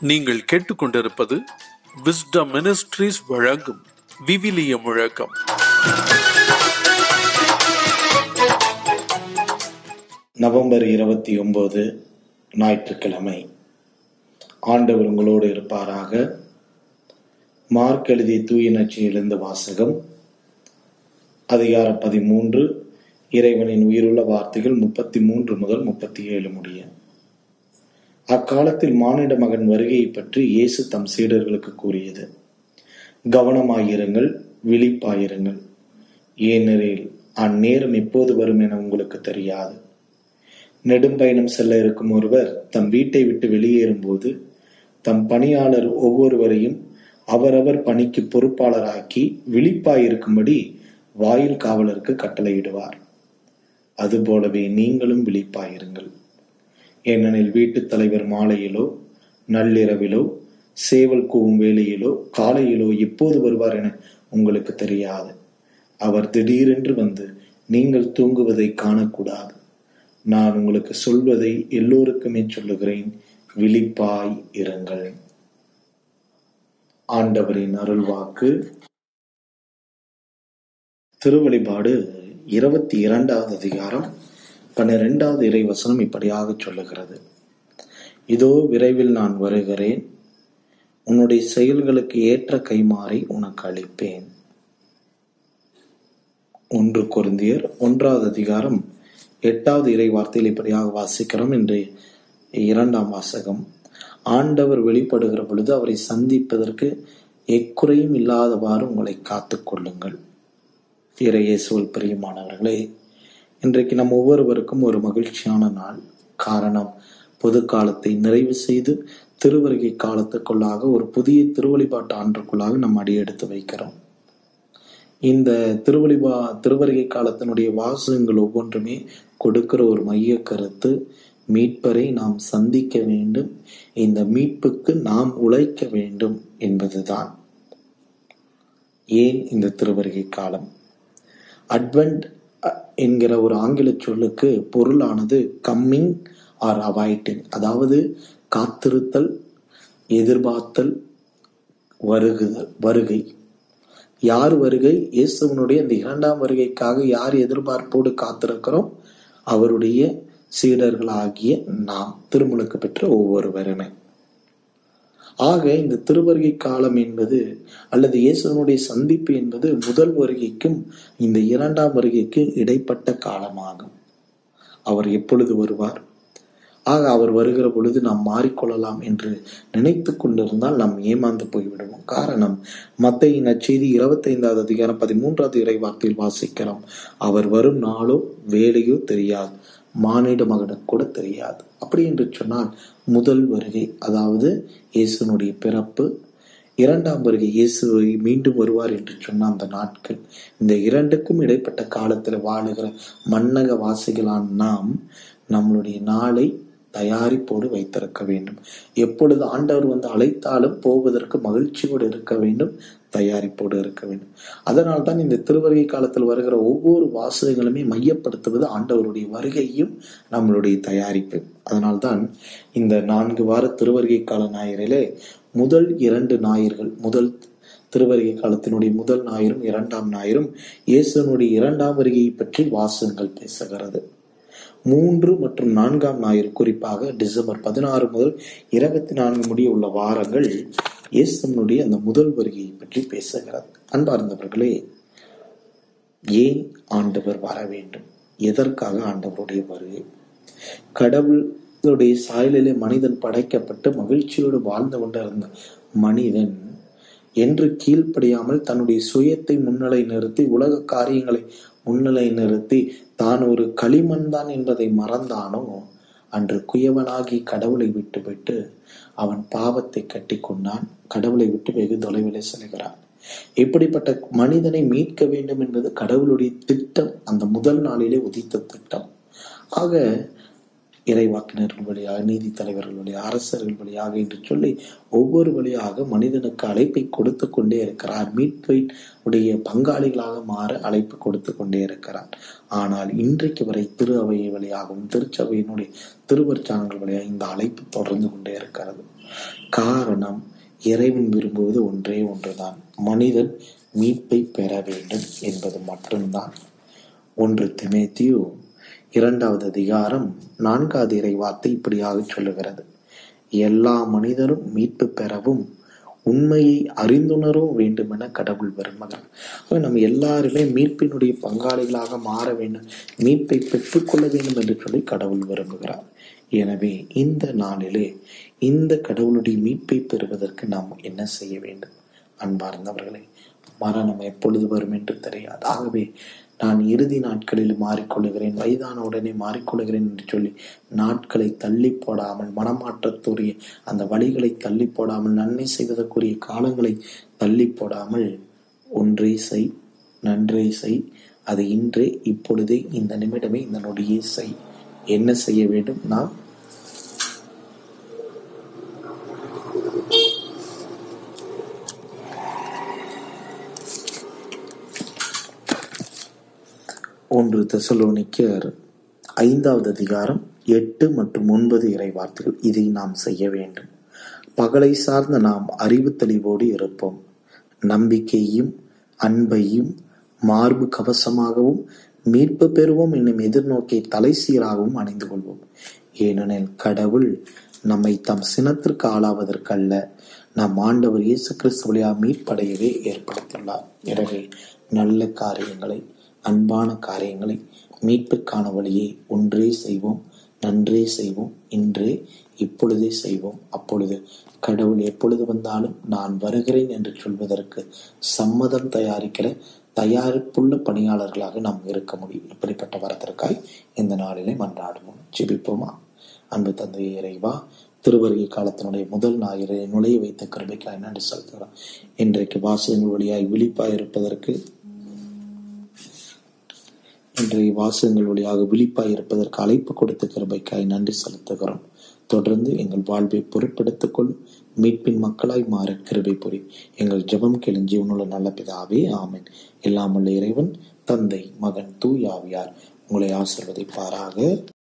நீங்கள் கேட்டுக்கொண்டிருப்பது wisdom ministries வழங்கும் விவிலிய முழக்கம் நவம்பர் இருபத்தி ஒன்பது ஞாயிற்றுக்கிழமை ஆண்டவர் உங்களோடு இருப்பாராக மார்க் எழுதிய தூய நச்சியிலிருந்து வாசகம் அதிகாரம் பதிமூன்று இறைவனின் உயிருள்ள வார்த்தைகள் முப்பத்தி மூன்று முதல் முப்பத்தி ஏழு முடிய அக்காலத்தில் மானிட மகன் வருகையை பற்றி இயேசு தம் சீடர்களுக்கு கூறியது கவனமாயிருங்கள் விழிப்பாயிருங்கள் ஏனெனில் அந்நேரம் எப்போது வரும் என உங்களுக்கு தெரியாது நெடும்பயணம் செல்ல இருக்கும் ஒருவர் தம் வீட்டை விட்டு வெளியேறும்போது தம் பணியாளர் ஒவ்வொருவரையும் அவரவர் பணிக்கு பொறுப்பாளராக்கி விழிப்பாயிருக்கும்படி வாயில் காவலருக்கு கட்டளையிடுவார் அதுபோலவே நீங்களும் விழிப்பாயிருங்கள் ஏனெனில் வீட்டுத் தலைவர் மாலையிலோ நள்ளிரவிலோ சேவல் கூவும் வேளையிலோ காலையிலோ எப்போது வருவார் என உங்களுக்கு தெரியாது அவர் திடீரென்று வந்து நீங்கள் தூங்குவதை காணக்கூடாது நான் உங்களுக்கு சொல்வதை எல்லோருக்குமே சொல்லுகிறேன் விழிப்பாய் இருங்கள் ஆண்டவரின் அருள்வாக்கு திருவழிபாடு இருபத்தி இரண்டாவது அதிகாரம் பன்னிரெண்டாவது இறைவசனம் இப்படியாக சொல்லுகிறது இதோ விரைவில் நான் வருகிறேன் உன்னுடைய செயல்களுக்கு ஏற்ற கைமாறி உனக்கு அளிப்பேன் ஒன்று கொருந்தியர் ஒன்றாவது அதிகாரம் எட்டாவது இறை வார்த்தையில் இப்படியாக வாசிக்கிறோம் என்று இரண்டாம் வாசகம் ஆண்டவர் வெளிப்படுகிற பொழுது அவரை சந்திப்பதற்கு எக்குறையும் இல்லாதவாறு உங்களை காத்துக் கொள்ளுங்கள் இறையேசுவல் பிரியமானவர்களே இன்றைக்கு நம் ஒவ்வொருவருக்கும் ஒரு மகிழ்ச்சியான நாள் காரணம் பொது காலத்தை நிறைவு செய்து திருவருகை காலத்துக்குள்ளாக ஒரு புதிய திருவழிபாட்டு ஆண்டுக்குள்ளாக நம் அடியெடுத்து வைக்கிறோம் இந்த திருவழிபா திருவருகை காலத்தினுடைய வாசகங்கள் ஒவ்வொன்றுமே கொடுக்கிற ஒரு மைய கருத்து மீட்பரை நாம் சந்திக்க வேண்டும் இந்த மீட்புக்கு நாம் உழைக்க வேண்டும் என்பதுதான் ஏன் இந்த திருவருகை காலம் அட்வென்ட் என்கிற ஒரு ஆங்கில சொல்லுக்கு பொருளானது கம்மிங் ஆர் அவாய்டிங் அதாவது காத்திருத்தல் எதிர்பார்த்தல் வருகுதல் வருகை யார் வருகை இயேசுவனுடைய அந்த இரண்டாம் வருகைக்காக யார் எதிர்பார்ப்போடு காத்திருக்கிறோம் அவருடைய சீடர்களாகிய நாம் திருமுழுக்கு பெற்ற ஒவ்வொருவருமே ஆக இந்த திருவருகை காலம் என்பது அல்லது இயேசுவனுடைய சந்திப்பு என்பது முதல் வருகைக்கும் இந்த இரண்டாம் வருகைக்கு இடைப்பட்ட காலமாகும் அவர் எப்பொழுது வருவார் ஆக அவர் வருகிற பொழுது நாம் மாறிக்கொள்ளலாம் என்று நினைத்து கொண்டிருந்தால் நாம் ஏமாந்து போய்விடுவோம் காரணம் மத்தையின் நச்செய்தி இருபத்தைந்தாவது அதிகாரம் பதிமூன்றாவது இறை வார்த்தையில் வாசிக்கிறோம் அவர் வரும் நாளோ வேலையோ தெரியாது மானிட மகனுக்கு கூட தெரியாது அப்படி என்று சொன்னால் முதல் வருகை அதாவது இயேசுனுடைய பிறப்பு இரண்டாம் வருகை இயேசுவை மீண்டும் வருவார் என்று சொன்ன அந்த நாட்கள் இந்த இரண்டுக்கும் இடைப்பட்ட காலத்தில் வாழுகிற மன்னக வாசிகளான் நாம் நம்மளுடைய நாளை தயாரிப்போடு வைத்திருக்க வேண்டும் எப்பொழுது ஆண்டவர் வந்து அழைத்தாலும் போவதற்கு மகிழ்ச்சியோடு இருக்க வேண்டும் தயாரிப்போடு இருக்க வேண்டும் அதனால் தான் இந்த திருவருகை காலத்தில் வருகிற ஒவ்வொரு வாசகங்களுமே மையப்படுத்துவது ஆண்டவருடைய வருகையும் நம்மளுடைய தயாரிப்பு அதனால்தான் இந்த நான்கு வார திருவருகை கால ஞாயிறிலே முதல் இரண்டு ஞாயிறுகள் முதல் திருவருகை காலத்தினுடைய முதல் ஞாயிறும் இரண்டாம் ஞாயிறும் இயேசுனுடைய இரண்டாம் வருகையை பற்றி வாசகங்கள் பேசுகிறது மூன்று மற்றும் நான்காம் ஞாயிறு குறிப்பாக டிசம்பர் பதினாறு முதல் இருபத்தி நான்கு முடிய உள்ள வாரங்கள் இயேசுனுடைய அந்த முதல் வருகையை பற்றி பேசுகிறது அன்பார்ந்தவர்களே ஏன் ஆண்டவர் வர வேண்டும் எதற்காக ஆண்டவருடைய வருகை கடவுளுடைய சாயலிலே மனிதன் படைக்கப்பட்டு மகிழ்ச்சியோடு வாழ்ந்து கொண்டிருந்த மனிதன் என்று கீழ்ப்படியாமல் தன்னுடைய சுயத்தை முன்னிலை நிறுத்தி உலக காரியங்களை முன்னிலை நிறுத்தி தான் ஒரு களிமண் தான் என்பதை மறந்தானோ அன்று குயவனாகி கடவுளை விட்டுவிட்டு அவன் பாவத்தை கட்டி கொண்டான் கடவுளை விட்டு வெகு தொலைவிலே செல்கிறான் இப்படிப்பட்ட மனிதனை மீட்க வேண்டும் என்பது கடவுளுடைய திட்டம் அந்த முதல் நாளிலே உதித்த திட்டம் ஆக இறைவாக்கினர்கள் வழியாக நீதி தலைவர்கள் வழியாக அரசர்கள் வழியாக என்று சொல்லி ஒவ்வொரு வழியாக மனிதனுக்கு அழைப்பை கொடுத்து கொண்டே இருக்கிறார் மீட்பை உடைய பங்காளிகளாக மாற அழைப்பு கொடுத்து கொண்டே இருக்கிறார் ஆனால் இன்றைக்கு வரை திரு அவை வழியாகவும் திருச்சபையினுடைய திருவற்சானங்கள் வழியாக இந்த அழைப்பு தொடர்ந்து கொண்டே இருக்கிறது காரணம் இறைவன் விரும்புவது ஒன்றே ஒன்றுதான் மனிதன் மீட்பை பெற வேண்டும் என்பது மட்டும்தான் ஒன்று திமேத்தியு இரண்டாவது அதிகாரம் நான்காவது இறை வார்த்தை இப்படியாக சொல்லுகிறது எல்லா மனிதரும் மீட்பு பெறவும் உண்மையை அறிந்துணரவும் வேண்டும் என கடவுள் விரும்புகிறார் ஆக நம்ம எல்லாருமே மீட்பினுடைய பங்காளிகளாக மாற வேண்டும் மீட்பை பெற்றுக்கொள்ள வேண்டும் என்று சொல்லி கடவுள் விரும்புகிறார் எனவே இந்த நாளிலே இந்த கடவுளுடைய மீட்பை பெறுவதற்கு நாம் என்ன செய்ய வேண்டும் அன்பார்ந்தவர்களே மரணம் எப்பொழுது வரும் என்று தெரியாது ஆகவே நான் இறுதி நாட்களில் மாறிக்கொள்ளுகிறேன் வயதான உடனே மாறிக்கொள்ளுகிறேன் என்று சொல்லி நாட்களை தள்ளி போடாமல் மனமாற்றத்துரிய அந்த வழிகளை தள்ளி போடாமல் நன்மை செய்வதற்குரிய காலங்களை தள்ளி போடாமல் ஒன்றே செய் நன்றே செய் அது இன்றே இப்பொழுதே இந்த நிமிடமே இந்த நொடியே செய் என்ன செய்ய வேண்டும் நாம் ஒன்று தெசலோனிக்கர் ஐந்தாவது அதிகாரம் எட்டு மற்றும் ஒன்பது இறை வார்த்தைகள் இதை நாம் செய்ய வேண்டும் பகலை சார்ந்த நாம் அறிவு தெளிவோடு இருப்போம் நம்பிக்கையும் அன்பையும் மார்பு கவசமாகவும் மீட்பு பெறுவோம் என்னும் எதிர்நோக்கை தலை சீராகவும் அணிந்து கொள்வோம் ஏனெனில் கடவுள் நம்மை தம் சினத்திற்கு ஆளாவதற்கல்ல நம் ஆண்டவர் இயேசு கிறிஸ்து வழியாக மீட்படையவே ஏற்படுத்தியுள்ளார் எனவே நல்ல காரியங்களை அன்பான காரியங்களை மீட்புக்கான வழியை ஒன்றே செய்வோம் நன்றே செய்வோம் இன்றே இப்பொழுதே செய்வோம் அப்பொழுது கடவுள் எப்பொழுது வந்தாலும் நான் வருகிறேன் என்று சொல்வதற்கு சம்மதம் தயாரிக்கிற தயாரிப்புள்ள பணியாளர்களாக நாம் இருக்க முடியும் இப்படிப்பட்ட வரத்திற்காய் இந்த நாளிலே மன்றாடுவோம் ஜெபிப்போமா அன்பு தந்தை இறைவா திருவருகை காலத்தினுடைய முதல் ஞாயிறை நுழைய வைத்த கிருபைக்காய் நன்றி செலுத்துகிறோம் இன்றைக்கு வாசகங்கள் வழியாய் விழிப்பாய் இருப்பதற்கு இன்றைய வாசகங்கள் வழியாக விழிப்பாய் இருப்பதற்கு அழைப்பு கொடுத்த கிருபைக்காய் நன்றி செலுத்துகிறோம் தொடர்ந்து எங்கள் வாழ்வை பொறுப்பெடுத்துக் கொள் மீட்பின் மக்களாய் மாற கிருபை புரி எங்கள் ஜெபம் கேளும் ஜீவனுள்ள நல்ல பிதாவே ஆமென் எல்லாம் உள்ள இறைவன் தந்தை மகன் தூயாவியார் உங்களை ஆசிர்வதிப்பாராக